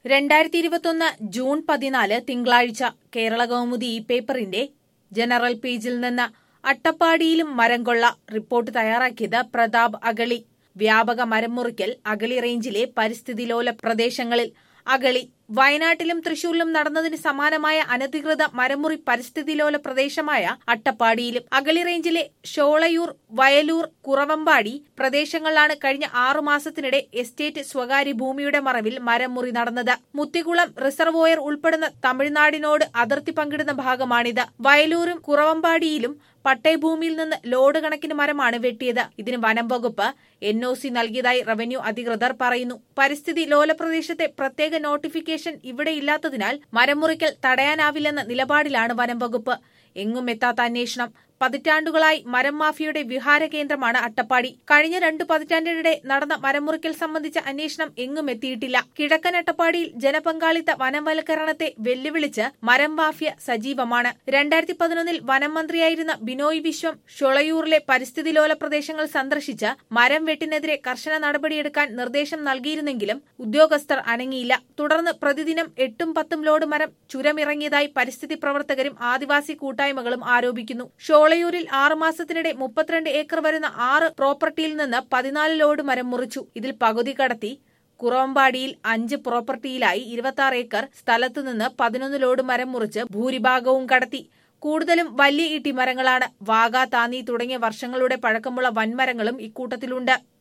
രണ്ടായിരത്തി ഇരുപത്തൊന്ന് ജൂൺ പതിനാല് തിങ്കളാഴ്ച കേരള കൗമുദി ഈ പേപ്പറിന്റെ ജനറൽ പേജിൽ നിന്ന് അട്ടപ്പാടിയിലും മരം കൊള്ള റിപ്പോർട്ട് തയ്യാറാക്കിയത് പ്രതാപ് അഗളി വ്യാപക മരം മുറിക്കൽ അഗളി റേഞ്ചിലെ പരിസ്ഥിതിലോല പ്രദേശങ്ങളിൽ അഗളി വയനാട്ടിലും തൃശൂരിലും നടന്നതിന് സമാനമായ അനധികൃത മരമുറി പരിസ്ഥിതിലോല പ്രദേശമായ അട്ടപ്പാടിയിലും അഗളി റേഞ്ചിലെ ഷോളയൂർ വയലൂർ കുറവമ്പാടി പ്രദേശങ്ങളിലാണ് കഴിഞ്ഞ ആറു മാസത്തിനിടെ എസ്റ്റേറ്റ് സ്വകാര്യ ഭൂമിയുടെ മറവിൽ മരമുറി നടന്നത് മുത്തികുളം റിസർവോയർ ഉൾപ്പെടുന്ന തമിഴ്നാടിനോട് അതിർത്തി പങ്കിടുന്ന ഭാഗമാണിത് വയലൂരും കുറവമ്പാടിയിലും പട്ടയഭൂമിയിൽ നിന്ന് ലോഡ് കണക്കിന് മരമാണ് വെട്ടിയത് ഇതിന് വനം വകുപ്പ് എൻ ഒ സി നൽകിയതായി റവന്യൂ അധികൃതർ പറയുന്നു പരിസ്ഥിതി ലോല പ്രദേശത്തെ പ്രത്യേക നോട്ടിഫിക്കേഷൻ ഇവിടെ ഇല്ലാത്തതിനാൽ മരം മുറിക്കൽ തടയാനാവില്ലെന്ന നിലപാടിലാണ് വനം വകുപ്പ് എങ്ങും എത്താത്ത അന്വേഷണം പതിറ്റാണ്ടുകളായി മരം മാഫിയയുടെ വിഹാര കേന്ദ്രമാണ് അട്ടപ്പാടി കഴിഞ്ഞ രണ്ടു പതിറ്റാണ്ടിനിടെ നടന്ന മരമുറിക്കൽ സംബന്ധിച്ച അന്വേഷണം എങ്ങും എത്തിയിട്ടില്ല കിഴക്കൻ അട്ടപ്പാടിയിൽ ജനപങ്കാളിത്ത വനംവൽക്കരണത്തെ വെല്ലുവിളിച്ച് മരം മാഫിയ സജീവമാണ് രണ്ടായിരത്തി പതിനൊന്നിൽ വനം മന്ത്രിയായിരുന്ന ബിനോയ് വിശ്വം ഷൊളയൂറിലെ പരിസ്ഥിതിലോല പ്രദേശങ്ങൾ സന്ദർശിച്ച് മരം വെട്ടിനെതിരെ കർശന നടപടിയെടുക്കാൻ നിർദ്ദേശം നൽകിയിരുന്നെങ്കിലും ഉദ്യോഗസ്ഥർ അനങ്ങിയില്ല തുടർന്ന് പ്രതിദിനം എട്ടും പത്തും ലോഡ് മരം ചുരമിറങ്ങിയതായി പരിസ്ഥിതി പ്രവർത്തകരും ആദിവാസി കൂട്ടായ്മകളും ആരോപിക്കുന്നു ഷോളയൂരിൽ ആറുമാസത്തിനിടെ മുപ്പത്തിരണ്ട് ഏക്കർ വരുന്ന ആറ് പ്രോപ്പർട്ടിയിൽ നിന്ന് പതിനാല് ലോഡ് മരം മുറിച്ചു ഇതിൽ പകുതി കടത്തി കുറവമ്പാടിയിൽ അഞ്ച് പ്രോപ്പർട്ടിയിലായി ഇരുപത്തി ഏക്കർ സ്ഥലത്തുനിന്ന് പതിനൊന്ന് ലോഡ് മരം മുറിച്ച് ഭൂരിഭാഗവും കടത്തി കൂടുതലും വലിയ ഈട്ടിമരങ്ങളാണ് വാഗ താന്നി തുടങ്ങിയ വർഷങ്ങളുടെ പഴക്കമുള്ള വൻമരങ്ങളും ഇക്കൂട്ടത്തിലുണ്ട്